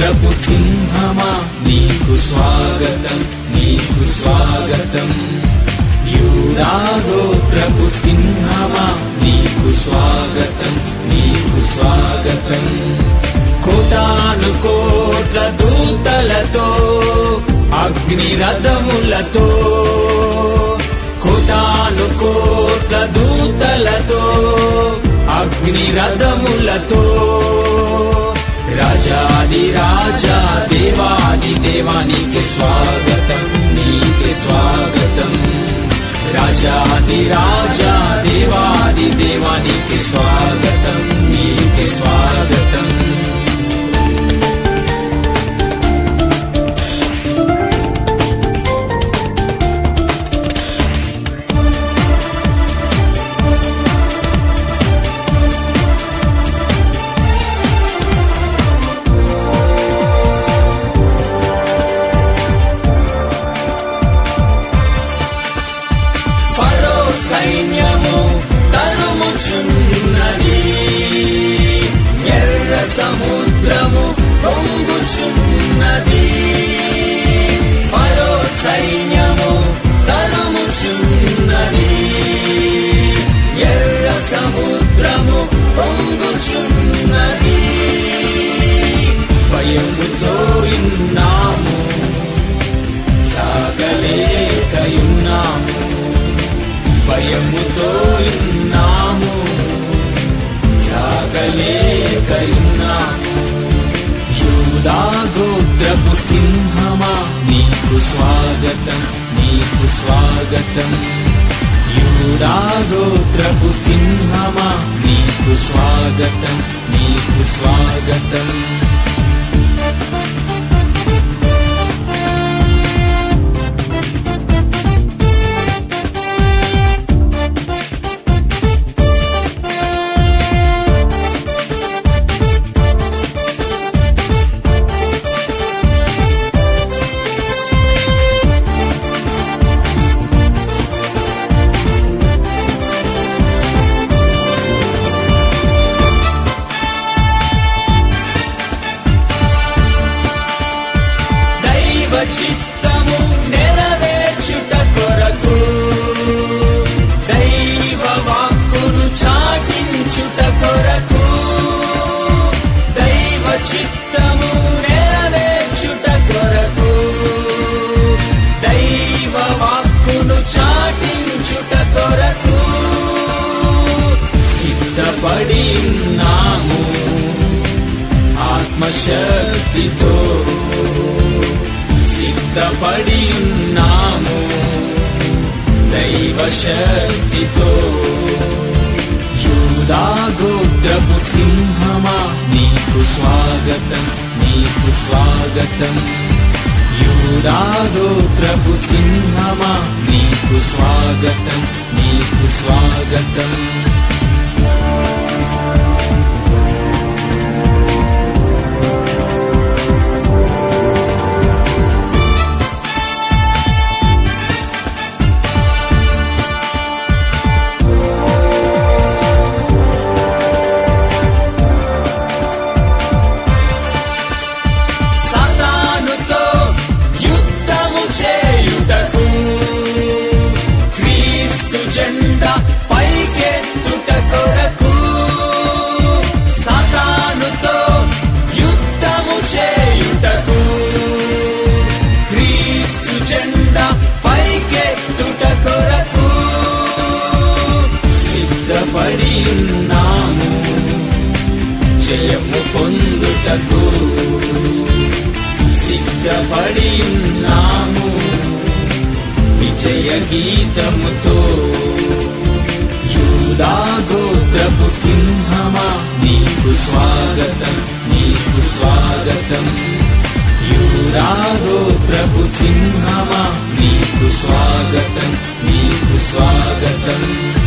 గోత్రపు సింహమా నీకు స్వాగతం నీకు స్వాగతం యూదా గోత్రపు సింహమా నీకు స్వాగతం నీకు స్వాగతం కోటాను కోట్ల దూతలతో అగ్ని రథములతో కోటాను కోట్ల దూతలతో అగ్ని రథములతో రాజాది రాజా దేవాది దేవానికి స్వాగతం నీకే స్వాగతం రాజాది రాజా దేవాది దేవానికి స్వాగతం నీకే స్వాగతం ఫరో సైన్యము తరుముచున్నది ఎర్ర సముద్రము పొంగుచున్నది ఫరో సైన్యము తరుముచున్నది ఎర్ర సముద్రము పొంగుచున్నది భయముతో ఇన్నాము సాగలేకయున్నాము భయముతో ఇన్నాము సాగలేకయున్నాము యూదా గోత్రపు సింహమా నీకు స్వాగతం నీకు స్వాగతం యూదా గోత్రపు సింహమా నీకు స్వాగతం నీకు స్వాగతం దైవ చిత్తము నెరవేర్చుట కొరకు దైవ వాక్కును చాటించుట కొరకు దైవ చిత్తము నెరవేర్చుట కొరకు దైవ వాక్కును చాటించుట కొరకు సిద్ధపడి ఉన్నాము ఆత్మశక్తితో సిద్ధపడి ఉన్నాము దైవ శక్తితో యూదా గోత్రపు సింహమా నీకు స్వాగతం నీకు స్వాగతం యూదా గోత్రపు సింహమా నీకు స్వాగతం నీకు స్వాగతం సాతానుతో యుద్ధము చేయుటకు క్రీస్తు జెండా పైకెత్తుట కొరకు సాతానుతో యుద్ధము చేయుటకు క్రీస్తు జెండా పైకెత్తుట కొరకు సిద్ధపడి ఉన్నాము జయము పొందుటకు సిద్ధపడి ఉన్నాము విజయ గీతముతో యూదా గోత్రపు సింహమా నీకు స్వాగతం నీకు స్వాగతం యూదా గోత్రపు సింహమా నీకు స్వాగతం నీకు స్వాగతం